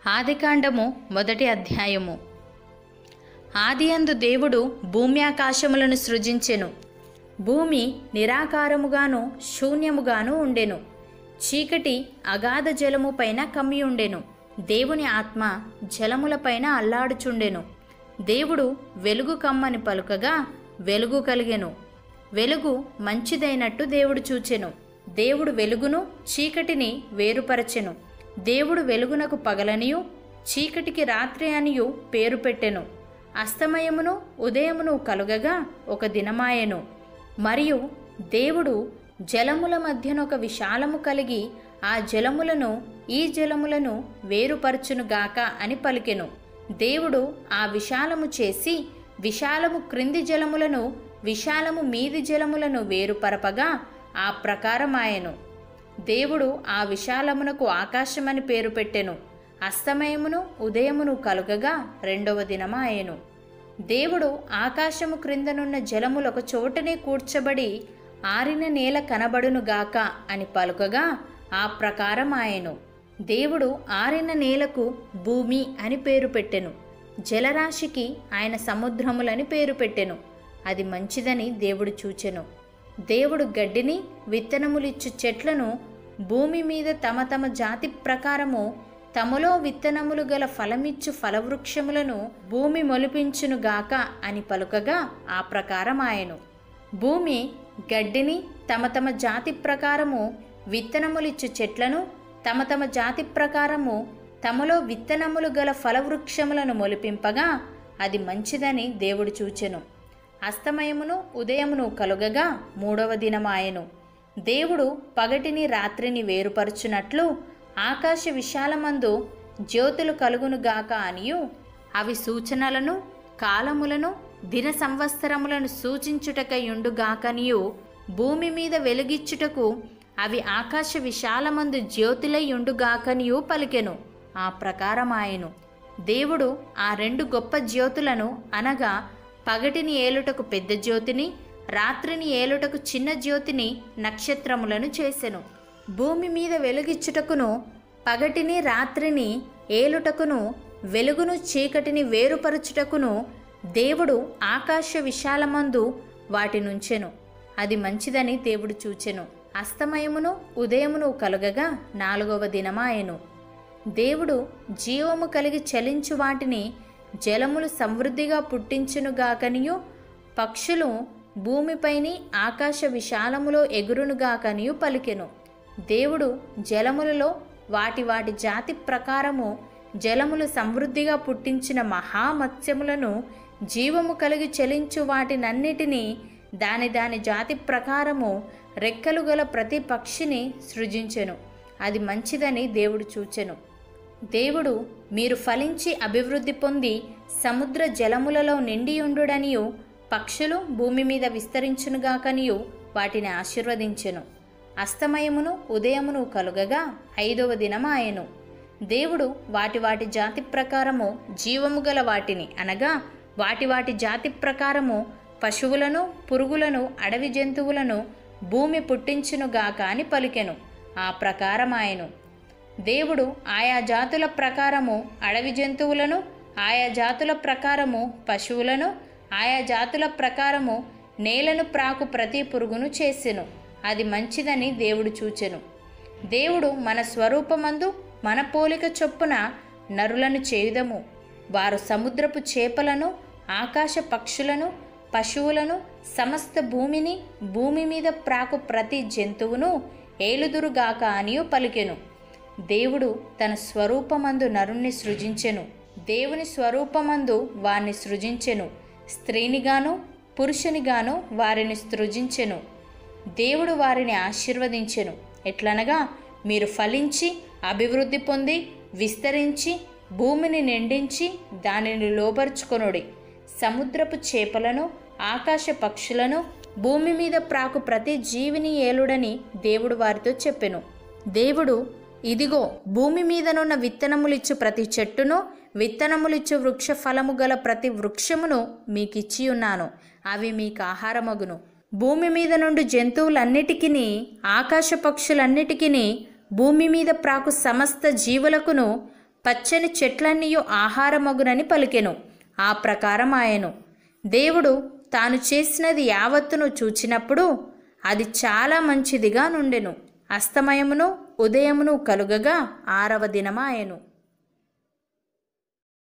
ఆదికాండము మొదటి అధ్యాయము ఆదియందు దేవుడు భూమి ఆకాశములను సృజించెను భూమి నిరాకారముగాను శూన్యముగాను ఉండెను చీకటి అగాధ జలము పైన కమ్మి ఉండెను దేవుని ఆత్మ జలములపైన అల్లాడుచుండెను దేవుడు వెలుగు కమ్మని పలుకగా వెలుగు కలిగెను వెలుగు మంచిదైనట్టు దేవుడు చూచెను దేవుడు వెలుగును చీకటిని వేరుపరచెను దేవుడు వెలుగునకు పగలనియు చీకటికి రాత్రి అనియు పేరు పెట్టెను అస్తమయమును ఉదయమును కలుగగా ఒక దినమాయెను మరియు దేవుడు జలముల మధ్యన ఒక విశాలము కలిగి ఆ జలములను ఈ జలములను వేరుపరచునుగాక అని పలికెను దేవుడు ఆ విశాలము చేసి విశాలము క్రింది జలములను విశాలము మీది జలములను వేరుపరపగా ఆ ప్రకారమాయెను దేవుడు ఆ విశాలమునకు ఆకాశమని పేరు పెట్టెను అస్తమయమును ఉదయమును కలుగగా రెండవ దినమాయెను దేవుడు ఆకాశము క్రిందనున్న జలములొక చోటనే కూర్చబడి ఆరిన నేల కనబడునుగాక అని పలుకగా ఆ ప్రకారం ఆయను దేవుడు ఆరిన నేలకు భూమి అని పేరు పెట్టెను జలరాశికి ఆయన సముద్రములని పేరు పెట్టెను అది మంచిదని దేవుడు చూచెను దేవుడు గడ్డిని విత్తనములిచ్చు చెట్లను భూమి మీద తమ తమ జాతి ప్రకారము తమలో విత్తనములు గల ఫలమిచ్చు ఫలవృక్షములను భూమి మొలిపించునుగాక అని పలుకగా ఆ ప్రకారం ఆయను భూమి గడ్డిని తమ తమ జాతి ప్రకారము విత్తనములిచ్చు చెట్లను తమ తమ జాతి ప్రకారము తమలో విత్తనములు గల ఫలవృక్షములను మొలిపింపగా అది మంచిదని దేవుడు చూచెను అస్తమయమును ఉదయమును కలుగగా మూడవ దినమాయెను దేవుడు పగటిని రాత్రిని వేరుపరుచునట్లు ఆకాశ విశాలమందు జ్యోతులు కలుగునుగాక అనియు అవి సూచనలను కాలములను దిన సంవత్సరములను సూచించుటకయుండుగాకనియు భూమి మీద వెలుగిచ్చుటకు అవి ఆకాశ విశాలమందు జ్యోతులై ఉండుగాకనియు పలికెను ఆ ప్రకారమాయెను దేవుడు ఆ రెండు గొప్ప జ్యోతులను అనగా పగటిని ఏలుటకు పెద్ద జ్యోతిని రాత్రిని ఏలుటకు చిన్న జ్యోతిని నక్షత్రములను చేసెను భూమి మీద వెలుగిచ్చుటకును పగటిని రాత్రిని ఏలుటకును వెలుగును చీకటిని వేరుపరచుటకును దేవుడు ఆకాశ విశాలమందు వాటి నుంచెను అది మంచిదని దేవుడు చూచెను అస్తమయమును ఉదయమును కలుగగా నాలుగవ దినమాయెను దేవుడు జీవము కలిగి చలించు వాటిని జలములు సమృద్ధిగా పుట్టించునుగాకనియు పక్షులు భూమిపైని ఆకాశ విశాలములో ఎగురునుగాకనియు పలికెను దేవుడు జలములలో వాటి వాటి జాతి ప్రకారము జలములు సమృద్ధిగా పుట్టించిన మహామత్స్యములను జీవము కలిగి చెలించు వాటినన్నిటినీ దాని దాని జాతి ప్రకారము రెక్కలు గల ప్రతి పక్షిని సృజించెను అది మంచిదని దేవుడు చూచెను దేవుడు మీరు ఫలించి అభివృద్ధి పొంది సముద్ర జలములలో నిండియుండుడనియు పక్షులు భూమి మీద విస్తరించునుగాకనియు వాటిని ఆశీర్వదించెను అస్తమయమును ఉదయమును కలుగగా ఐదవ దినమాయెను దేవుడు వాటి వాటి జాతి ప్రకారము జీవము గల వాటిని అనగా వాటి వాటి జాతి ప్రకారము పశువులను పురుగులను అడవి జంతువులను భూమి పుట్టించునుగాక అని పలికెను ఆ ప్రకారమాయెను దేవుడు ఆయా జాతుల ప్రకారము అడవి జంతువులను ఆయా జాతుల ప్రకారము పశువులను ఆయా జాతుల ప్రకారము నేలను ప్రాకు ప్రతి పురుగును చేసెను అది మంచిదని దేవుడు చూచెను దేవుడు మన స్వరూపమందు మన పోలిక చొప్పున నరులను చేయుదము వారు సముద్రపు చేపలను ఆకాశ పక్షులను పశువులను సమస్త భూమిని భూమి మీద ప్రాకు ప్రతి జంతువును ఏలుదురుగాక అనియు పలికెను దేవుడు తన స్వరూపమందు నరుణ్ణి సృజించెను దేవుని స్వరూపమందు వారిని సృజించెను స్త్రీనిగాను పురుషునిగాను వారిని సృజించెను దేవుడు వారిని ఆశీర్వదించెను ఎట్లనగా మీరు ఫలించి అభివృద్ధి పొంది విస్తరించి భూమిని నిండించి దానిని లోబరుచుకొనుడి సముద్రపు చేపలను ఆకాశ పక్షులను భూమి మీద ప్రాకు ప్రతి జీవిని ఏలుడని దేవుడు వారితో చెప్పెను దేవుడు ఇదిగో భూమి మీదనున్న విత్తనములిచ్చు ప్రతి చెట్టును విత్తనములిచ్చు వృక్ష ఫలము గల ప్రతి వృక్షమును మీకిచ్చి ఉన్నాను అవి మీకు ఆహారమగును భూమి మీద నుండి జంతువులన్నిటికీ ఆకాశ పక్షులన్నిటికీ భూమి మీద ప్రాకు సమస్త జీవులకును పచ్చని చెట్లన్నీయు ఆహారమగునని పలికెను ఆ ప్రకారం ఆయను దేవుడు తాను చేసినది యావత్తును చూచినప్పుడు అది చాలా మంచిదిగా నుండెను అస్తమయమును ఉదయమును కలుగగా ఆరవ దినమాయెను